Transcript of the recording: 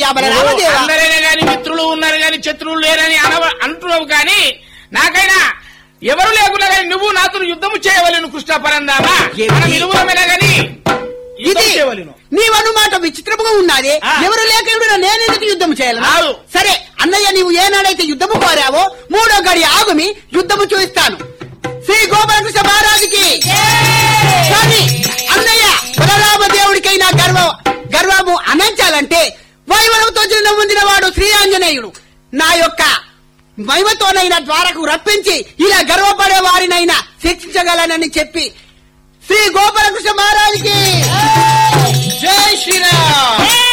బలరామదేవ అందరైనా గాని మిత్రులు ఉన్నారు గాని శత్రువులు లేరని అనవ అంటున్నావు గాని నాకైనా ఎవరు లేకున్నా గాని నువ్వు నాతో యుద్ధము చేయవలను కృష్ణ పరందామా ఏమిటి? మనం ఇరువురమైనా గాని యుద్ధం ఇది చేయవలను నీవన్నమాట విచిత్రముగా ఉన్నది ఆ. ఎవరు లేక ఎవరు నేను ఎందుకు యుద్ధం చేయాలి ఆగు. సరే అన్నయ్య నీవు ఏనాడైతే యుద్ధము కోరావో మూడో గడి ఆగుమి యుద్ధము చూపిస్తాను శ్రీ గోపాలకృష్ణ మహారాజుకి కానీ అన్నయ్య బలరామ దేవుడికైనా గర్వ గర్వము అనంచాలంటే వైవరంతో చిన్న పొందిన వాడు శ్రీ ఆంజనేయుడు నా యొక్క మహిమతోనైనా ద్వారకు రప్పించి ఇలా గర్వపడే వారినైనా శిక్షించగలనని చెప్పి శ్రీ గోపాలకృష్ణ మహారాజుకి జై శ్రీరామ్